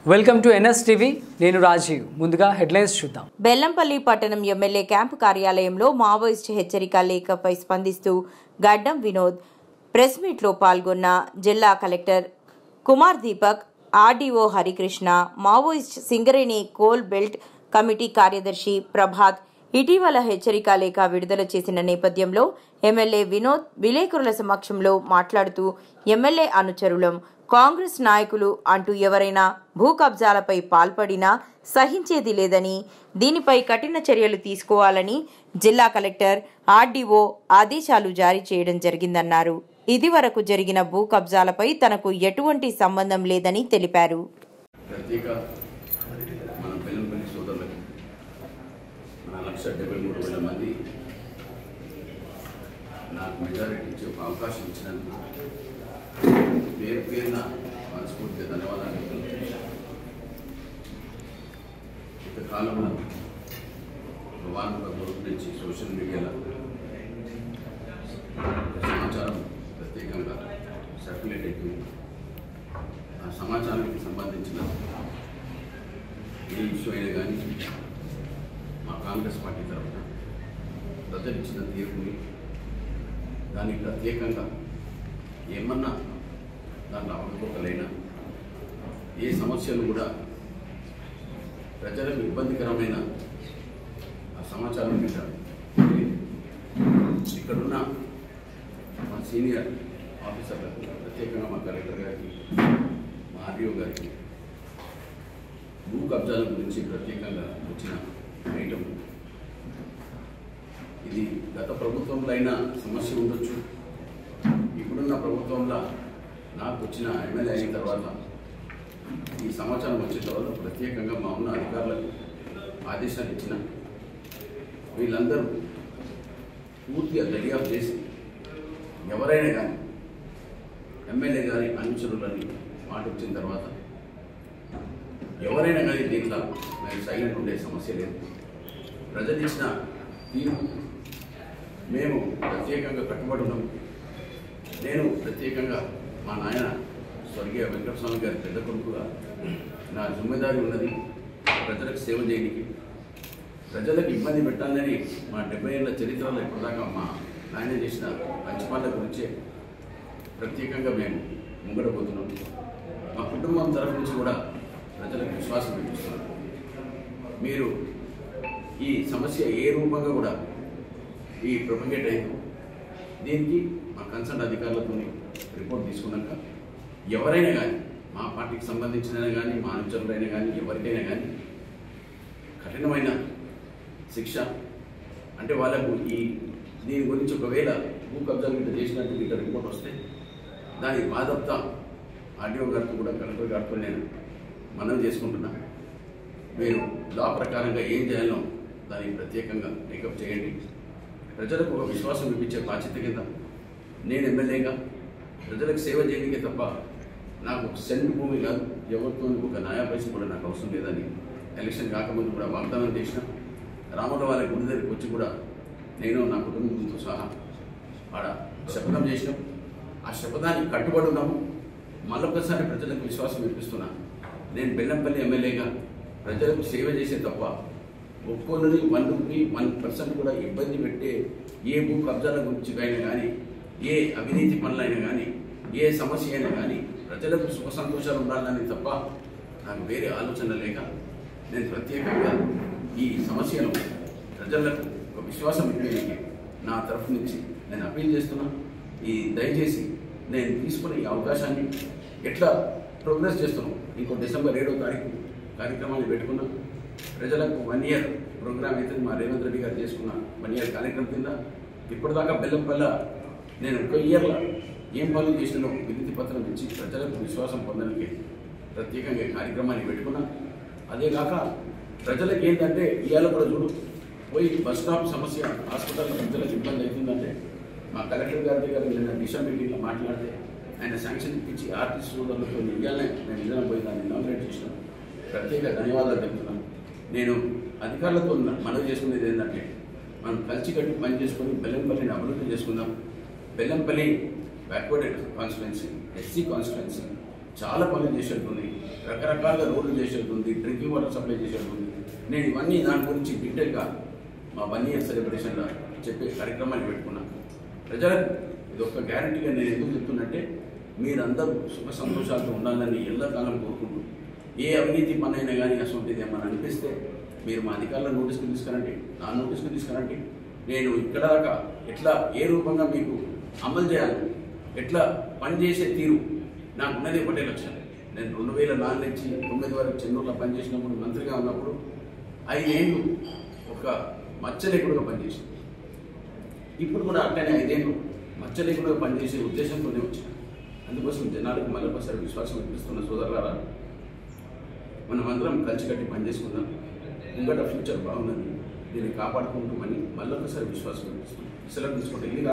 Welcome to NS TV నేను రాజీవ్ ముందుగా headlines చూద్దాం బెల్లంపల్లి పట్టణం ఎమ్మెల్యే క్యాంపు కార్యాలయంలో మావోయిస్ట్ హెచ్చరిక లేఖపై స్పందిస్తూ గడ్డం వినోద్ ప్రెస్ మీట్లో పాల్గొన్న జిల్లా collector Kumar Deepak RDO Harikrishna Maoist Singareni coal belt committee కార్యదర్శి ప్రభాత్ ఇటీవల హెచ్చరిక లేఖ విడుదల చేసిన నేపథ్యంలో ఎమ్మెల్యే వినోద్ విలేకరుల సమక్షంలో మాట్లాడుతూ ఎమ్మెల్యే అనుచరులం కాంగ్రెస్ నాయకులు అంటూ ఎవరైనా భూ కబ్జాలపై పాల్పడినా సహించేది లేదని దీనిపై కఠిన చర్యలు తీసుకోవాలని జిల్లా కలెక్టర్ ఆర్డీఓ ఆదేశాలు జారీ చేయడం జరిగిందన్నారు ఇదివరకు జరిగిన భూ కబ్జాలపై తనకు ఎటువంటి సంబంధం లేదని తెలిపారు ప్రత్యేక మన బెల్లంపల్లి సోదరులకు మన లక్ష డెబ్బై మూడు వేల మంది నాకు మెజారిటీ ఇచ్చే ఒక అవకాశం ఇచ్చినందుకు పేరు పేరున మనస్ఫూర్తిగా ధన్యవాదాలు తెలుపుతున్నాను. ఇంత కాలంలో వారం రోజుల నుంచి సోషల్ మీడియాలో సమాచారం ప్రత్యేకంగా సర్క్యులేట్ అవుతుంది ఆ సమాచారానికి సంబంధించిన ఏ ఇష్యూ అయినా కానీ మా కాంగ్రెస్ పార్టీ తరఫున ప్రజలు ఇచ్చిన తీర్పుని దానికి ప్రత్యేకంగా ఏమన్నా దాంట్లో అవకపోకలైనా ఏ సమస్యలు కూడా ప్రజలకు ఇబ్బందికరమైన ఆ సమాచారం మీద ఇక్కడున్న మా సీనియర్ ఆఫీసర్లకు ప్రత్యేకంగా మా కలెక్టర్ గారికి మా ఆర్డీఓ గారికి భూ కబ్జాల గురించి ప్రత్యేకంగా వచ్చిన ఐటమ్ ఇది గత ప్రభుత్వంలో అయినా సమస్య ఉండొచ్చు ఇప్పుడున్న ప్రభుత్వంలో నాకు వచ్చిన ఎమ్మెల్యే అయిన తర్వాత ఈ సమాచారం వచ్చిన తర్వాత ప్రత్యేకంగా మా ఉన్న అధికారులకు ఆదేశాలు ఇచ్చిన వీళ్ళందరూ పూర్తిగా దర్యాప్తు చేసి ఎవరైనా కానీ ఎమ్మెల్యే గారి అనుచరులని మాట వచ్చిన తర్వాత ఎవరైనా కానీ దీంట్లో మేము సైలెంట్ ఉండే సమస్య లేదు ప్రజలు ఇచ్చిన తీర్పు మేము ప్రత్యేకంగా కట్టుబడి ఉన్నాం నేను ప్రత్యేకంగా మా నాయన స్వర్గీయ వెంకటస్వామి గారి పెద్ద కొడుకుగా నా జిమ్మెదారి ఉన్నది ప్రజలకు సేవ చేయడానికి ప్రజలకు ఇబ్బంది పెట్టాలని మా డెబ్బై ఏళ్ళ చరిత్రలో ఇప్పటిదాకా మా నాయన చేసిన పంచపాల గురించే ప్రత్యేకంగా మేము ముంగడపోతున్నాం మా కుటుంబం తరఫు నుంచి కూడా ప్రజలకు విశ్వాసం పెంచుతున్నాం మీరు ఈ సమస్య ఏ రూపంగా కూడా ఈ ప్రొపగేట్ అయిందో దీనికి మా కన్సర్న్ అధికారులతో రిపోర్ట్ తీసుకున్నాక ఎవరైనా కానీ మా పార్టీకి సంబంధించిన కానీ మా అనుచరులైనా కానీ ఎవరికైనా కానీ కఠినమైన శిక్ష అంటే వాళ్ళకు ఈ దీని గురించి ఒకవేళ భూ కబ్జాలు గిట్ట చేసినట్టు గిట్ట రిపోర్ట్ వస్తే దాని బాధప్త ఆర్డీఓ గారితో కూడా కలెక్టర్ గారితో నేను మనవి చేసుకుంటున్నా మీరు లా ప్రకారంగా ఏం చేయాలో దానికి ప్రత్యేకంగా టేకప్ చేయండి ప్రజలకు ఒక విశ్వాసం ఇప్పించే బాధ్యత కింద నేను ఎమ్మెల్యేగా ప్రజలకు సేవ చేయడానికే తప్ప నాకు ఒక సెంట్ భూమి కాదు ఎవరితో ఒక న్యాయ పైసలు కూడా నాకు అవసరం లేదని ఎలక్షన్ కాకముందు కూడా వాగ్దానం చేసిన రాముల వారి గుడి దగ్గరికి వచ్చి కూడా నేను నా కుటుంబంతో సహా ఆడ శపథం చేసినాం ఆ శపథానికి కట్టుబడి ఉన్నాము మళ్ళొకసారి ప్రజలకు విశ్వాసం ఇప్పిస్తున్నా నేను బెల్లంపల్లి ఎమ్మెల్యేగా ప్రజలకు సేవ చేసే తప్ప ఒక్కొక్కరిని వన్ రూపీ వన్ పర్సెంట్ కూడా ఇబ్బంది పెట్టే ఏ భూ కబ్జాల గురించి అయినా కానీ ఏ అవినీతి పనులైనా కానీ ఏ సమస్య అయినా కానీ ప్రజలకు సుఖ సంతోషాలు ఉండాలని తప్ప నాకు వేరే ఆలోచన లేక నేను ప్రత్యేకంగా ఈ సమస్యను ప్రజలకు ఒక విశ్వాసం ఇప్పేందుకు నా తరఫు నుంచి నేను అప్పీల్ చేస్తున్నా ఈ దయచేసి నేను తీసుకున్న ఈ అవకాశాన్ని ఎట్లా ప్రోగ్రెస్ చేస్తున్నాం ఇంకో డిసెంబర్ ఏడో తారీఖు కార్యక్రమాన్ని పెట్టుకున్నాం ప్రజలకు వన్ ఇయర్ ప్రోగ్రామ్ అయితే మా రేవంత్ రెడ్డి గారు చేసుకున్న వన్ ఇయర్ కార్యక్రమం కింద ఇప్పటిదాకా బెల్లంపల్ల నేను ఒక ఇయర్లో ఏం పనులు చేసినానో వినతి పత్రం ఇచ్చి ప్రజలకు విశ్వాసం పొందడానికి ప్రత్యేకంగా ఈ కార్యక్రమాన్ని పెట్టుకున్నా అదే కాక ప్రజలకు ఏంటంటే ఇవాళ కూడా చూడు పోయి బస్ స్టాప్ సమస్య హాస్పిటల్లో ప్రజలకు ఇబ్బంది అవుతుందంటే మా కలెక్టర్ గారి దగ్గర నిన్న దిశా మీటింగ్లో మాట్లాడితే ఆయన శాంక్షన్ ఇప్పించి ఆర్టిస్ట్ సోదరులతో ఇవ్వాలనే నేను నిజం పోయి దాన్ని ఇనాగ్రేట్ చేసిన ప్రత్యేక ధన్యవాదాలు తెలుపుతున్నాను నేను అధికారులతో మనవి చేసుకునేది ఏంటంటే మనం కలిసికట్టి పని చేసుకొని బెల్లంపల్లిని అభివృద్ధి చేసుకుందాం Bellampalli backward constituency SC constituency చాలా పనులు చేసేట్టుంది రకరకాలుగా రోడ్లు చేసేది ఉంది డ్రింకింగ్ వాటర్ సప్లై చేసేది ఉంది నేను ఇవన్నీ దాని గురించి డీటెయిల్గా మా వన్ ఇయర్ సెలబ్రేషన్లో చెప్పే కార్యక్రమాన్ని పెట్టుకున్నాను ప్రజలకు ఇది ఒక గ్యారంటీగా నేను ఎందుకు చెప్తున్నట్టే మీరందరూ సుఖ సంతోషాలతో ఉండాలని ఎల్లకాలం కోరుకుంటూ ఏ అవినీతి పనైనా కానీ అసొంటిది ఏమైనా అనిపిస్తే మీరు మా అధికారుల నోటీస్కి తీసుకురండి నా నోటీస్కి తీసుకురండి నేను ఇక్కడ దాకా ఎట్లా ఏ రూపంగా మీకు అమలు చేయాలి ఎట్లా పనిచేసే తీరు నాకు ఉన్నది ఒకటే లక్ష్యం నేను రెండు వేల నాలుగు నుంచి తొమ్మిది వరకు చెన్నూరులో పనిచేసినప్పుడు మంత్రిగా ఉన్నప్పుడు ఐదేళ్ళు ఒక మచ్చలేకుడుగా పనిచేసింది ఇప్పుడు కూడా అట్లనే ఐదేళ్ళు మచ్చలేకుడుగా పనిచేసే ఉద్దేశంతోనే వచ్చాను అందుకోసం జనాలకు మళ్ళొకసారి విశ్వాసం ఇప్పిస్తున్న సోదరులారా మనం అందరం కలిసికట్టి పనిచేసుకుందాం ముంగట ఫ్యూచర్ బాగుందని దీన్ని కాపాడుకుంటామని మళ్ళొకసారి విశ్వాసం ఇప్పిస్తున్నాం సెలవు తీసుకుంటే ఇది